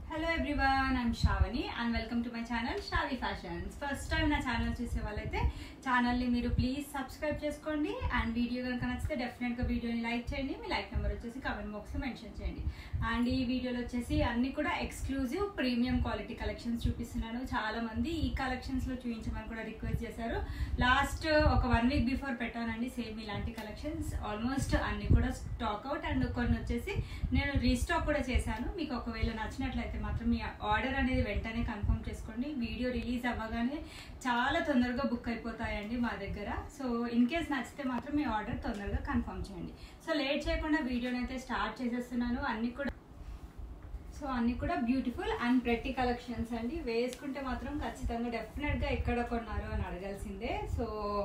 hello everyone I'm Shravani and welcome to my channel Shavi fashions first time నా channel చూసే వాళ్ళైతే ఛానల్ని మీరు ప్లీజ్ సబ్స్క్రైబ్ చేసుకోండి అండ్ వీడియో కనుక నచ్చితే డెఫినెట్గా వీడియోని లైక్ చేయండి మీ లైక్ నెంబర్ వచ్చేసి కమెంట్ బాక్స్లో మెన్షన్ చేయండి అండ్ ఈ వీడియోలో వచ్చేసి అన్ని కూడా ఎక్స్క్లూజివ్ ప్రీమియం క్వాలిటీ కలెక్షన్స్ చూపిస్తున్నాను చాలా మంది ఈ కలెక్షన్స్లో చూపించమని కూడా రిక్వెస్ట్ చేశారు లాస్ట్ ఒక వన్ వీక్ బిఫోర్ పెట్టానండి సేమ్ ఇలాంటి కలెక్షన్స్ ఆల్మోస్ట్ అన్ని కూడా స్టాక్ అవుట్ అండ్ కొన్ని వచ్చేసి నేను రీస్టాక్ కూడా చేశాను మీకు ఒకవేళ నచ్చినట్లయితే మాత్రం మీ ఆర్డర్ అనేది వెంటనే కన్ఫర్మ్ చేసుకోండి వీడియో రిలీజ్ అవ్వగానే చాలా తొందరగా బుక్ అయిపోతాయండి మా దగ్గర సో ఇన్ కేస్ నచ్చితే మాత్రం మీ ఆర్డర్ తొందరగా కన్ఫర్మ్ చేయండి సో లేట్ చేయకుండా వీడియోని అయితే స్టార్ట్ చేసేస్తున్నాను అన్ని కూడా సో అన్ని కూడా బ్యూటిఫుల్ అండ్ ప్రెట్టి కలెక్షన్స్ అండి వేసుకుంటే మాత్రం ఖచ్చితంగా డెఫినెట్గా ఎక్కడ కొన్నారు అని అడగాల్సిందే సో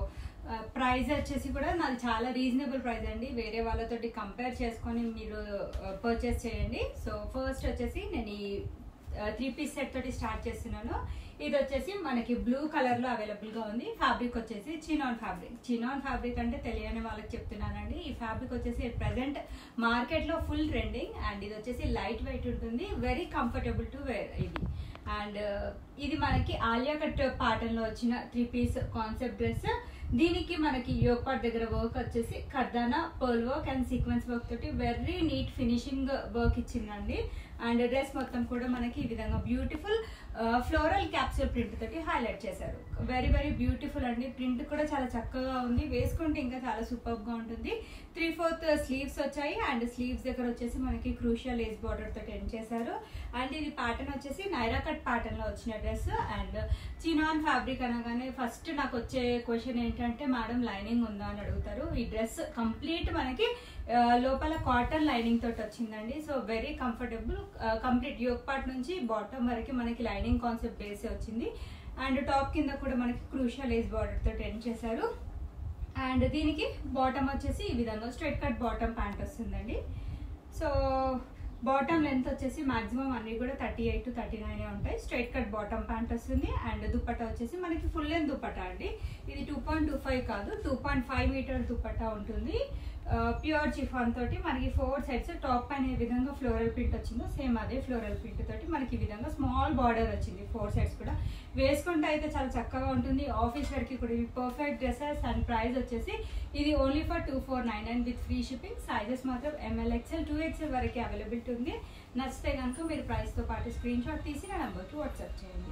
ప్రైస్ వచ్చేసి కూడా నాది చాలా రీజనబుల్ ప్రైస్ అండి వేరే వాళ్ళతోటి కంపేర్ చేసుకొని మీరు పర్చేస్ చేయండి సో ఫస్ట్ వచ్చేసి నేను ఈ త్రీ పీస్ సెట్ తోటి స్టార్ట్ చేస్తున్నాను ఇది వచ్చేసి మనకి బ్లూ కలర్ లో అవైలబుల్ గా ఉంది ఫ్యాబ్రిక్ వచ్చేసి చినాన్ ఫ్యాబ్రిక్ చినాన్ ఫ్యాబ్రిక్ అంటే తెలియని వాళ్ళకి చెప్తున్నానండి ఈ ఫ్యాబ్రిక్ వచ్చేసి ప్రెసెంట్ మార్కెట్ లో ఫుల్ ట్రెండింగ్ అండ్ ఇది వచ్చేసి లైట్ వెయిట్ ఉంటుంది వెరీ కంఫర్టబుల్ టు వేర్ ఇది అండ్ ఇది మనకి ఆలియా కట్ ప్యాటర్న్ లో వచ్చిన త్రీ పీస్ కాన్సెప్ట్ డ్రెస్ దీనికి మనకి యోపాట్ దగ్గర వర్క్ వచ్చేసి కర్దానా pearl work and sequence work తోటి వెరీ నీట్ ఫినిషింగ్ వర్క్ ఇచ్చిందండి అండ్ డ్రెస్ మొత్తం కూడా మనకి ఈ విధంగా బ్యూటిఫుల్ ఫ్లోరల్ క్యాప్సూల్ ప్రింట్ తోటి హైలైట్ చేశారు వెరీ వెరీ బ్యూటిఫుల్ అండి ప్రింట్ కూడా చాలా చక్కగా ఉంది వేసుకుంటే ఇంకా చాలా సూపర్ గా ఉంటుంది త్రీ ఫోర్త్ స్లీవ్స్ వచ్చాయి అండ్ స్లీవ్స్ దగ్గర వచ్చేసి మనకి క్రూషియల్ లేస్ బార్డర్ తోటి ఎండ్ చేశారు అండ్ ఇది ప్యాటర్న్ వచ్చేసి నైరా కట్ ప్యాటర్న్ లో వచ్చిన డ్రెస్ అండ్ చినాన్ ఫ్యాబ్రిక్ అనగానే ఫస్ట్ నాకు వచ్చే క్వశ్చన్ ఏంటంటే మేడం లైనింగ్ ఉందా అని అడుగుతారు ఈ డ్రెస్ కంప్లీట్ మనకి లోపల కాటన్ లైనింగ్ తోటి వచ్చిందండి so very comfortable complete yoke part నుంచి బాటమ్ వరకు మనకి లైనింగ్ కాన్సెప్ట్ బేస్ వచ్చింది అండ్ టాప్ కింద కూడా మనకి క్రూషియల్ లేస్ బార్డర్ తోటి ఎండ్ చేశారు అండ్ దీనికి బాటమ్ వచ్చేసి ఈ విధంగా స్ట్రైట్ కట్ బాటమ్ ప్యాంట్ వస్తుందండి సో బాటమ్ లెంత్ వచ్చేసి మాక్సిమం అన్ని కూడా thirty eight to thirty nine ఉంటాయి స్ట్రైట్ కట్ బాటమ్ ప్యాంట్ వస్తుంది అండ్ దుప్పట్టా వచ్చేసి మనకి ఫుల్ లెంత్ దుప్పట్టా అండి ఇది టూ పాయింట్ టూ ఫైవ్ కాదు two point five meter dupatta ఉంటుంది ప్యూర్ చిఫాన్ తోటి మనకి ఫోర్ సైడ్స్ టాప్ పైన ఏ విధంగా ఫ్లోరల్ ప్రింట్ వచ్చిందో సేమ్ అదే ఫ్లోరల్ ప్రింట్ తోటి మనకి ఈ విధంగా స్మాల్ బార్డర్ వచ్చింది ఫోర్ సైడ్స్ కూడా వేసుకుంటే అయితే చాలా చక్కగా ఉంటుంది ఆఫీస్ వేర్కి కూడా ఇవి పర్ఫెక్ట్ డ్రెస్సెస్ అండ్ ప్రైస్ వచ్చేసి ఇది only for two four nine nine with free shipping sizes మాత్రం ఎంఎల్ ఎక్స్ఎల్ టూ ఎక్స్ఎల్ వరకు అవైలబిలిటీ ఉంది నచ్చితే కనుక మీరు ప్రైస్తో పాటు స్క్రీన్ షాట్ తీసి నా నెంబర్కి వాట్సాప్ చేయండి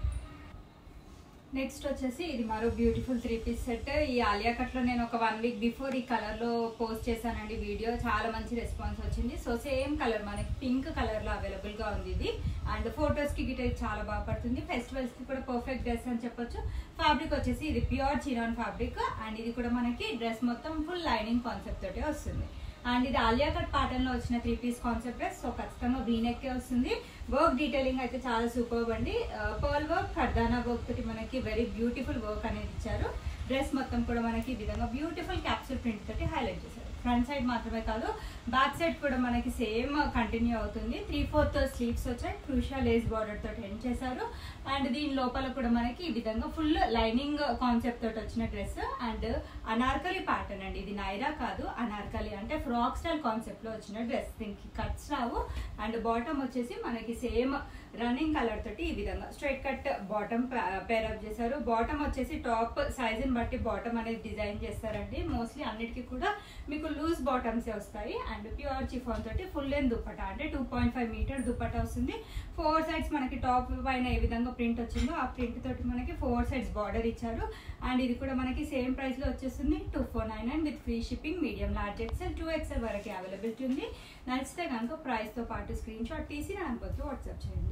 నెక్స్ట్ వచ్చేసి ఇది మరో బ్యూటిఫుల్ త్రీ పీస్ సెట్ ఈ ఆలియా కట్లో నేను ఒక వన్ వీక్ బిఫోర్ ఈ కలర్ లో పోస్ట్ చేశానండి వీడియో చాలా మంచి రెస్పాన్స్ వచ్చింది సో సేమ్ కలర్ మనకి పింక్ కలర్ లో అవైలబుల్ గా ఉంది ఇది అండ్ ఫొటోస్ కి గిట్ చాలా బాగా పడుతుంది ఫెస్టివల్స్ కి కూడా పర్ఫెక్ట్ డ్రెస్ అని చెప్పొచ్చు ఫ్యాబ్రిక్ వచ్చేసి ఇది ప్యూర్ చినాన్ ఫ్యాబ్రిక్ అండ్ ఇది కూడా మనకి డ్రెస్ మొత్తం ఫుల్ లైనింగ్ కాన్సెప్ట్ తోటి వస్తుంది అండ్ ఇది ఆలియా కట్ ప్యాటర్న్ లో వచ్చిన three piece concept dress so ఖచ్చితంగా వీనెక్కే వస్తుంది వర్క్ డీటెయిలింగ్ అయితే చాలా సూపర్ అండి పర్ల్ వర్క్ కర్దానా వర్క్ తోటి మనకి వెరీ బ్యూటిఫుల్ వర్క్ అనేది ఇచ్చారు డ్రెస్ మొత్తం కూడా మనకి ఈ విధంగా బ్యూటిఫుల్ క్యాప్సూల్ ప్రింట్ తోటి హైలైట్ చేశారు ఫ్రంట్ సైడ్ మాత్రమే కాదు బ్యాక్ సైడ్ కూడా మనకి సేమ్ కంటిన్యూ అవుతుంది త్రీ ఫోర్త్ స్లీవ్స్ వచ్చాయి క్రూషియల్ లేస్ బార్డర్ తోటి ఎండ్ చేశారు అండ్ దీని లోపల కూడా మనకి ఈ విధంగా ఫుల్ లైనింగ్ కాన్సెప్ట్ తోటి వచ్చిన డ్రెస్ అండ్ అనార్కలి ప్యాటర్న్ అండి ఇది నైరా కాదు అనార్కలి అంటే ఫ్రాక్ స్టైల్ కాన్సెప్ట్ లో వచ్చిన డ్రెస్ దీనికి కట్స్ రావు అండ్ బాటమ్ వచ్చేసి మనకి సేమ్ రన్నింగ్ కలర్ తోటి ఈ విధంగా స్ట్రైట్ కట్ బాటమ్ పేరప్ చేశారు బాటమ్ వచ్చేసి టాప్ సైజుని బట్టి బాటమ్ అనేది డిజైన్ చేస్తారండి మోస్ట్లీ అన్నిటికీ కూడా మీకు లూజ్ బాటమ్స్ వస్తాయి అండ్ ప్యూర్ చిఫాన్ తోటి ఫుల్ లెంత్ దుప్పట అంటే two point five meter dupatta వస్తుంది ఫోర్ సైడ్స్ మనకి టాప్ పైన ఏ విధంగా ప్రింట్ వచ్చిందో ఆ ప్రింట్ తోటి మనకి ఫోర్ సైడ్స్ బార్డర్ ఇచ్చారు అండ్ ఇది కూడా మనకి సేమ్ ప్రైస్ లో వచ్చేస్తుంది two four nine nine with free shipping medium large XL two XL వరకు అవైలబిలిటీ ఉంది నచ్చితే కనుక ప్రైస్ తో పాటు స్క్రీన్ షాట్ తీసి నా నెంబర్కి వాట్సాప్ చేయండి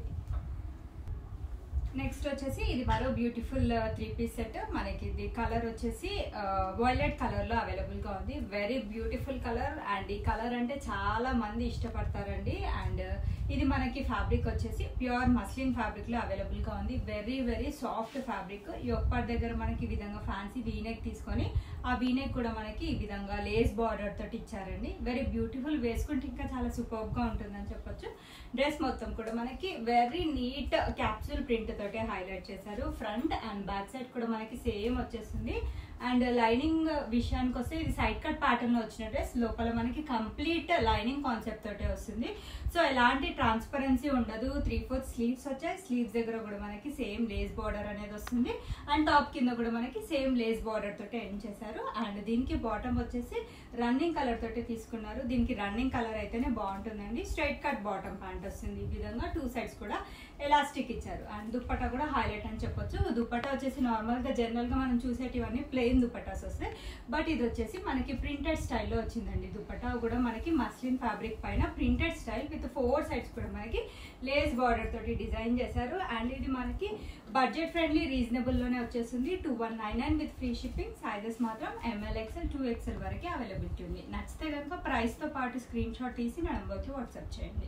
నెక్స్ట్ వచ్చేసి ఇది మరో బ్యూటిఫుల్ త్రీ పీస్ సెట్ మనకి ఇది కలర్ వచ్చేసి వైలెట్ కలర్ లో అవైలబుల్ గా ఉంది వెరీ బ్యూటిఫుల్ కలర్ అండ్ ఈ కలర్ అంటే చాలా మంది ఇష్టపడతారండి అండ్ ఇది మనకి ఫ్యాబ్రిక్ వచ్చేసి ప్యూర్ మస్లిన్ ఫ్యాబ్రిక్ లో అవైలబుల్ గా ఉంది వెరీ వెరీ సాఫ్ట్ ఫ్యాబ్రిక్ యొప్పటి దగ్గర మనకి ఈ విధంగా ఫ్యాన్సీ వీనెక్ తీసుకొని ఆ వీనెక్ కూడా మనకి ఈ విధంగా లేస్ బార్డర్ తోటి ఇచ్చారండి వెరీ బ్యూటిఫుల్ వేసుకుంటే ఇంకా చాలా సూపర్ గా ఉంటుందని చెప్పొచ్చు డ్రెస్ మొత్తం కూడా మనకి వెరీ నీట్ క్యాప్సూల్ ప్రింట్ తోటి హైలైట్ చేశారు ఫ్రంట్ అండ్ బ్యాక్ సైడ్ కూడా మనకి సేమ్ వచ్చేస్తుంది అండ్ లైనింగ్ విషయానికి వస్తే ఇది సైడ్ కట్ ప్యాటర్న్ లో వచ్చిన డ్రెస్ లోపల మనకి కంప్లీట్ లైనింగ్ కాన్సెప్ట్ తోటే వస్తుంది సో ఎలాంటి ట్రాన్స్పరెన్సీ ఉండదు త్రీ ఫోర్త్ స్లీవ్స్ వచ్చాయి స్లీవ్స్ దగ్గర కూడా మనకి సేమ్ లేస్ బార్డర్ అనేది వస్తుంది అండ్ టాప్ కింద కూడా మనకి సేమ్ లేస్ బార్డర్ తోటి ఎండ్ చేశారు అండ్ దీనికి బాటమ్ వచ్చేసి రన్నింగ్ కలర్ తోటి తీసుకున్నారు దీనికి రన్నింగ్ కలర్ అయితేనే బాగుంటుందండి స్ట్రైట్ కట్ బాటమ్ ప్యాంట్ వస్తుంది ఈ విధంగా టూ సైడ్స్ కూడా ఎలాస్టిక్ ఇచ్చారు అండ్ దుప్పటా కూడా హైలైట్ అని చెప్పొచ్చు దుప్పటా వచ్చేసి నార్మల్ గా జనరల్ గా మనం చూసేటివన్నీ ప్లెయిన్ దుప్పటాస్ వస్తాయి బట్ ఇది వచ్చేసి మనకి ప్రింటెడ్ స్టైల్లో వచ్చిందండి దుప్పటా కూడా మనకి మస్లిన్ ఫ్యాబ్రిక్ పైన printed style with four sides కూడా మనకి లేస్ బార్డర్ తోటి డిజైన్ చేశారు అండ్ ఇది మనకి బడ్జెట్ ఫ్రెండ్లీ రీజనబుల్ లోనే వచ్చేస్తుంది two one nine nine with free shipping sizes మాత్రం ఎంఎల్ ఎక్స్ఎల్ టూ ఎక్స్ఎల్ వరకు అవైలబిలిటీ ఉంది నచ్చితే కనుక ప్రైస్ తో పాటు స్క్రీన్ షాట్ తీసి నా నెంబర్కి వాట్సాప్ చేయండి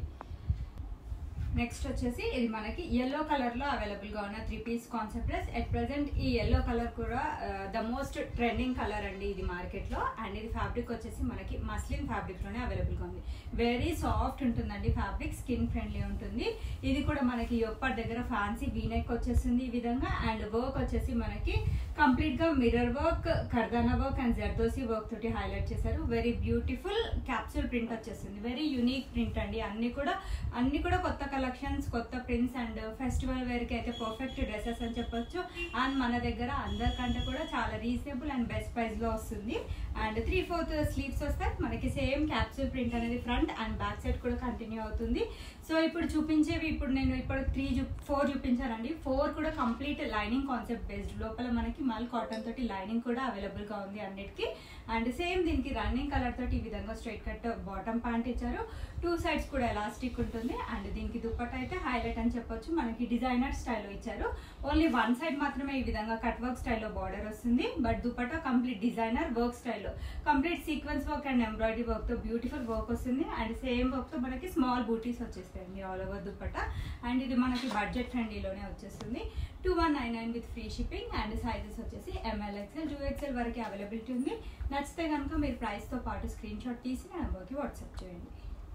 నెక్స్ట్ వచ్చేసి ఇది మనకి ఎల్లో కలర్ లో అవైలబుల్ గా ఉన్న three piece concept dress at present ఈ ఎల్లో కలర్ కూడా ద మోస్ట్ ట్రెండింగ్ కలర్ అండి ఇది మార్కెట్ లో అండ్ ఇది ఫ్యాబ్రిక్ వచ్చేసి మనకి మస్లిన్ ఫ్యాబ్రిక్ లోనే అవైలబుల్ గా ఉంది వెరీ సాఫ్ట్ ఉంటుందండి ఫ్యాబ్రిక్ స్కిన్ ఫ్రెండ్లీ ఉంటుంది ఇది కూడా మనకి యొప్పటి దగ్గర ఫ్యాన్సీ వీనెక్ వచ్చేసింది ఈ విధంగా అండ్ వర్క్ వచ్చేసి మనకి కంప్లీట్ గా మిర్రర్ వర్క్ కర్దానా వర్క్ అండ్ జర్దోసి వర్క్ తోటి హైలైట్ చేశారు వెరీ బ్యూటిఫుల్ క్యాప్సూల్ ప్రింట్ వచ్చేసింది వెరీ యూనిక్ ప్రింట్ అండి అన్ని కూడా అన్ని కూడా కొత్త కలెక్షన్స్ కొత్త ప్రింట్స్ అండ్ ఫెస్టివల్ వేర్ కి అయితే పర్ఫెక్ట్ డ్రెస్సెస్ అని చెప్పొచ్చు అండ్ మన దగ్గర అందరికంటే కూడా చాలా రీజనబుల్ అండ్ బెస్ట్ ప్రైస్ లో వస్తుంది అండ్ త్రీ ఫోర్త్ స్లీవ్స్ వస్తాయి మనకి సేమ్ క్యాప్సూల్ ప్రింట్ అనేది ఫ్రంట్ అండ్ బ్యాక్ సైడ్ కూడా కంటిన్యూ అవుతుంది సో ఇప్పుడు చూపించేవి ఇప్పుడు నేను ఇప్పుడు త్రీ ఫోర్ చూపించానండి ఫోర్ కూడా కంప్లీట్ లైనింగ్ కాన్సెప్ట్ బేస్డ్ లోపల మనకి మల్ కాటన్ తోటి లైనింగ్ కూడా అవైలబుల్ గా ఉంది అన్నిటికీ అండ్ సేమ్ దీనికి రన్నింగ్ కలర్ తోటి ఈ విధంగా స్ట్రైట్ కట్ బాటమ్ ప్యాంట్ ఇచ్చారు టూ సైడ్స్ కూడా ఎలాస్టిక్ ఉంటుంది అండ్ దీనికి దుప్పట్ అయితే హైలైట్ అని చెప్పొచ్చు మనకి డిజైనర్ స్టైల్లో ఇచ్చారు ఓన్లీ వన్ సైడ్ మాత్రమే ఈ విధంగా కట్ వర్క్ స్టైల్లో బార్డర్ వస్తుంది but dupatta complete designer work స్టైల్లో complete sequence work and embroidery work తో బ్యూటిఫుల్ వర్క్ వస్తుంది అండ్ సేమ్ వర్క్ తో మనకి స్మాల్ బూటీస్ వచ్చేస్తాయండి ఆల్ ఓవర్ దుప్పట అండ్ ఇది మనకి బడ్జెట్ ఫ్రెండ్లీలోనే వచ్చేస్తుంది two one nine nine with free shipping and sizes వచ్చేసి ఎంఎల్ ఎక్స్ఎల్ టూ ఎక్స్ఎల్ వరకు అవైలబిలిటీ ఉంది నచ్చితే కనుక మీరు ప్రైస్తో పాటు స్క్రీన్ షాట్ తీసి నా నెంబర్కి వాట్సాప్ చేయండి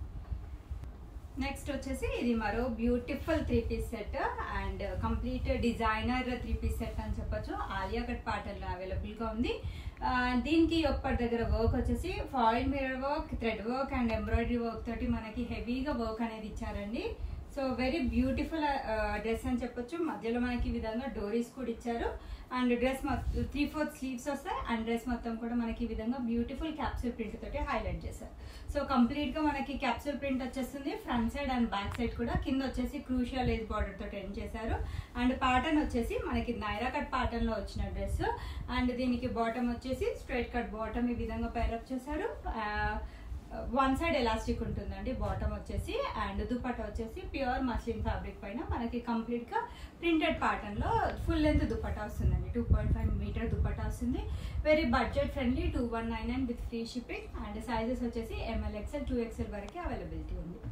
నెక్స్ట్ వచ్చేసి ఇది మరో beautiful three piece set and complete designer three piece set అని చెప్పొచ్చు ఆలియా కట్ ప్యాటర్న్ అవైలబుల్ గా ఉంది ఆ, దీనికి ఒక్కటి దగ్గర వర్క్ వచ్చేసి foil mirror work thread work and embroidery work తోటి మనకి హెవీగా వర్క్ అనేది ఇచ్చారండి సో వెరీ బ్యూటిఫుల్ డ్రెస్ అని చెప్పొచ్చు మధ్యలో మనకి ఈ విధంగా డోరీస్ కూడా ఇచ్చారు and dress three fourth sleeves వస్తాయి అండ్ డ్రెస్ మొత్తం కూడా మనకి ఈ విధంగా బ్యూటిఫుల్ క్యాప్సూల్ ప్రింట్ తోటి హైలైట్ చేశారు సో కంప్లీట్ గా మనకి క్యాప్సూల్ ప్రింట్ వచ్చేస్తుంది front side and back side కూడా కింద వచ్చేసి క్రూషియల్ లేస్ బార్డర్ తోటి ఎండ్ చేశారు అండ్ ప్యాటర్న్ వచ్చేసి మనకి నైరా కట్ ప్యాటర్న్ లో వచ్చిన డ్రెస్ అండ్ దీనికి బాటమ్ వచ్చేసి స్ట్రైట్ కట్ బాటమ్ ఈ విధంగా పైరప్ చేశారు వన్ సైడ్ ఎలాస్టిక్ ఉంటుందండి బాటమ్ వచ్చేసి అండ్ దుపట్టా వచ్చేసి ప్యూర్ మస్లిన్ ఫ్యాబ్రిక్ పైన మనకి కంప్లీట్ గా ప్రింటెడ్ ప్యాటర్న్ లో ఫుల్ లెంత్ దుపట్టా వస్తుందండి two point five metre dupatta వస్తుంది very budget friendly two one nine nine with free shipping and sizes వచ్చేసి ఎంఎల్ ఎక్స్ఎల్ టూ ఎక్స్ఎల్ వరకు అవైలబిలిటీ ఉంది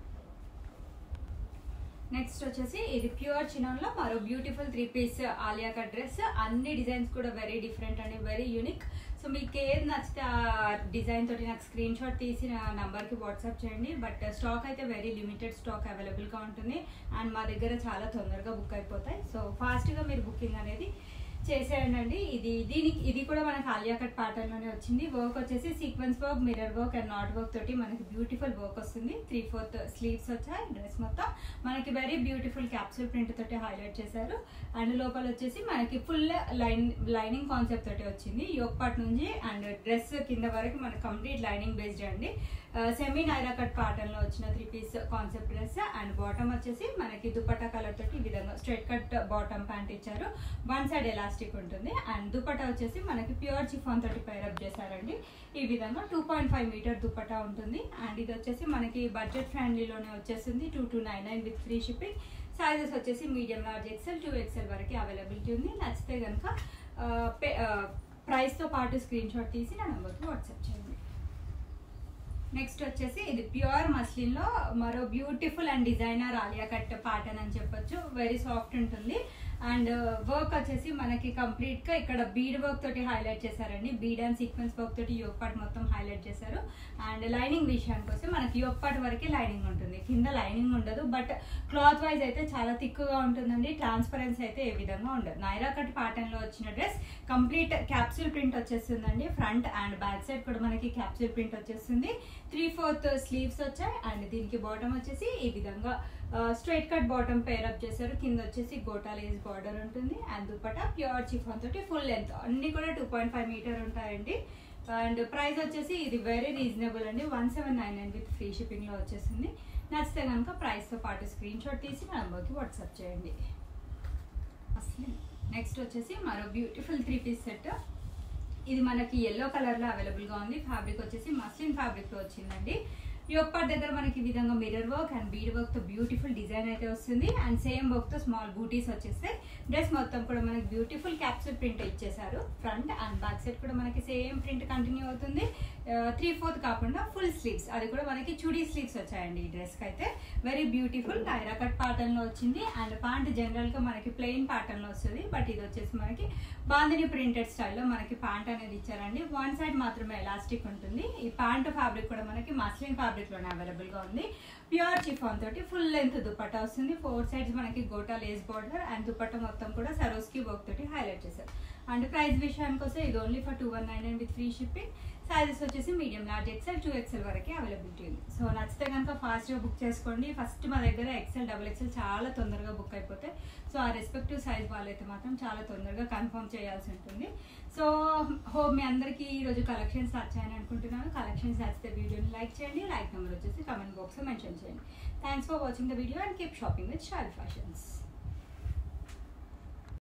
నెక్స్ట్ వచ్చేసి ఇది ప్యూర్ చినాన్లో మరో beautiful three piece Alia cut dress అన్ని డిజైన్స్ కూడా వెరీ డిఫరెంట్ అండి వెరీ యూనిక్ సో మీకు ఏది నచ్చితే ఆ డిజైన్ తోటి నాకు స్క్రీన్ షాట్ తీసి నా నంబర్కి వాట్సాప్ చేయండి బట్ స్టాక్ అయితే వెరీ లిమిటెడ్ స్టాక్ అవైలబుల్గా ఉంటుంది అండ్ మా దగ్గర చాలా తొందరగా బుక్ అయిపోతాయి సో ఫాస్ట్గా మీరు బుకింగ్ అనేది చేసేయండి ఇది దీనికి ఇది కూడా మనకి ఆలియా కట్ ప్యాటర్న్ లోనే వచ్చింది వర్క్ వచ్చేసి sequence work mirror work and knot work తోటి మనకి బ్యూటిఫుల్ వర్క్ వస్తుంది త్రీ ఫోర్త్ స్లీవ్స్ వచ్చాయి డ్రెస్ మొత్తం మనకి వెరీ బ్యూటిఫుల్ క్యాప్సూల్ ప్రింట్ తోటి హైలైట్ చేశారు అండ్ లోపల వచ్చేసి మనకి ఫుల్ లైన్ లైనింగ్ కాన్సెప్ట్ తోటి వచ్చింది యోగ్ పార్ట్ నుంచి అండ్ డ్రెస్ కింద వరకు మనకి కంప్లీట్ లైనింగ్ బేస్డ్ అండి సెమీ నైరా కట్ ప్యాటర్న్ లో వచ్చిన three piece concept dress and bottom వచ్చేసి మనకి దుపట్టా కలర్ తోటి ఈ విధంగా స్ట్రైట్ కట్ బాటమ్ ప్యాంట్ ఇచ్చారు వన్ సైడ్ ఎలాస్టిక్ ఉంటుంది అండ్ దుపట్టా వచ్చేసి మనకి ప్యూర్ చిఫాన్ తోటి పైరప్ చేశారండి ఈ విధంగా two point five metre dupatta ఉంటుంది అండ్ ఇది వచ్చేసి మనకి బడ్జెట్ ఫ్రెండ్లీలోనే వచ్చేసింది two two nine nine with free shipping sizes వచ్చేసి medium large XL two XL వరకు అవైలబిలిటీ ఉంది నచ్చితే కనుక ప్రైస్తో పాటు స్క్రీన్ షాట్ తీసి నా నెంబర్కి వాట్సాప్ చేయండి నెక్స్ట్ వచ్చేసి ఇది ప్యూర్ మస్లిన్ లో మరో beautiful and designer Alia cut pattern అని చెప్పొచ్చు వెరీ సాఫ్ట్ ఉంటుంది అండ్ వర్క్ వచ్చేసి మనకి కంప్లీట్ గా ఇక్కడ బీడ్ వర్క్ తోటి హైలైట్ చేశారండి బీడ్ అండ్ సీక్వెన్స్ వర్క్ తోటి యోగ్ పార్ట్ మొత్తం హైలైట్ చేశారు అండ్ లైనింగ్ విషయానికి వస్తే మనకి యోగ్ పార్ట్ వరకే లైనింగ్ ఉంటుంది కింద లైనింగ్ ఉండదు బట్ క్లాత్ వైజ్ అయితే చాలా థిక్గా ఉంటుందండి ట్రాన్స్పరెన్సీ అయితే ఏ విధంగా ఉండదు నైరా కట్ ప్యాటర్న్ లో వచ్చిన డ్రెస్ కంప్లీట్ క్యాప్సూల్ ప్రింట్ వచ్చేస్తుందండి ఫ్రంట్ అండ్ బ్యాక్ సైడ్ కూడా మనకి క్యాప్సూల్ ప్రింట్ వచ్చేస్తుంది త్రీ ఫోర్త్ స్లీవ్స్ వచ్చాయి అండ్ దీనికి బాటమ్ వచ్చేసి ఈ విధంగా straight cut bottom pair up చేశారు కింద వచ్చేసి గోటా లేస్ బార్డర్ ఉంటుంది అండ్ దుపట్టా ప్యూర్ చిఫాన్ తోటి ఫుల్ లెంత్ అన్ని కూడా టూ పాయింట్ ఫైవ్ మీటర్ ఉంటాయండి అండ్ ప్రైస్ వచ్చేసి ఇది వెరీ రీజనబుల్ అండి one seven nine nine with free shipping లో వచ్చేసింది నచ్చితే కనుక ప్రైస్ తో పాటు స్క్రీన్ షాట్ తీసి మా నంబర్కి వాట్సాప్ చేయండి అసలు నెక్స్ట్ వచ్చేసి మరో బ్యూటిఫుల్ త్రీ పీస్ సెట్ ఇది మనకి ఎల్లో కలర్ లో అవైలబుల్ గా ఉంది ఫ్యాబ్రిక్ వచ్చేసి మస్లిన్ ఫ్యాబ్రిక్ లో వచ్చిందండి యోగపాట్ దగ్గర మనకి ఈ విధంగా mirror work and bead work తో బ్యూటిఫుల్ డిజైన్ అయితే వస్తుంది అండ్ సేమ్ వర్క్ తో స్మాల్ బూటీస్ వచ్చేస్తాయి డ్రెస్ మొత్తం కూడా మనకి బ్యూటిఫుల్ క్యాప్సూల్ ప్రింట్ ఇచ్చేసారు ఫ్రంట్ అండ్ బ్యాక్ సైడ్ కూడా మనకి సేమ్ ప్రింట్ కంటిన్యూ అవుతుంది త్రీ ఫోర్త్ కాకుండా ఫుల్ స్లీవ్స్ అది కూడా మనకి చుడీ స్లీవ్స్ వచ్చాయండి ఈ డ్రెస్ కి అయితే very beautiful Naira cut pattern లో వచ్చింది అండ్ ప్యాంట్ జనరల్ గా మనకి ప్లెయిన్ ప్యాటర్న్ లో వస్తుంది బట్ ఇది వచ్చేసి మనకి బాందిని ప్రింటెడ్ స్టైల్లో మనకి ప్యాంట్ అనేది ఇచ్చారండి వన్ సైడ్ మాత్రమే ఎలాస్టిక్ ఉంటుంది ఈ ప్యాంట్ ఫ్యాబ్రిక్ కూడా మనకి మస్లిన్ ఫ్యాబ్రిక్ లోనే అవైలబుల్ గా ఉంది ప్యూర్ చిఫాన్ తోటి ఫుల్ లెంత్ దుపట్టా వస్తుంది ఫోర్ సైడ్స్ మనకి gota lace border and dupatta మొత్తం కూడా సరోస్కి వర్క్ తోటి హైలైట్ చేశారు అండ్ ప్రైస్ విషయానికి వస్తే ఇది only for two one nine with free shipping sizes వచ్చేసి medium large XL two XL వరకే అవైలబిలిటీ ఉంది సో నచ్చితే కనుక ఫాస్ట్గా బుక్ చేసుకోండి ఫస్ట్ మా దగ్గర ఎక్సెల్ డబుల్ ఎక్సెల్ చాలా తొందరగా బుక్ అయిపోతాయి సో ఆ రెస్పెక్టివ్ సైజ్ వాళ్ళైతే మాత్రం చాలా తొందరగా కన్ఫర్మ్ చేయాల్సి ఉంటుంది సో హోప్ మీ అందరికీ ఈరోజు కలెక్షన్స్ నచ్చాయని అనుకుంటున్నాను కలెక్షన్స్ నచ్చితే వీడియోని లైక్ చేయండి లైక్ నెంబర్ వచ్చేసి కమెంట్ బాక్స్లో మెన్షన్ చేయండి thanks for watching the video and keep shopping with Shal fashions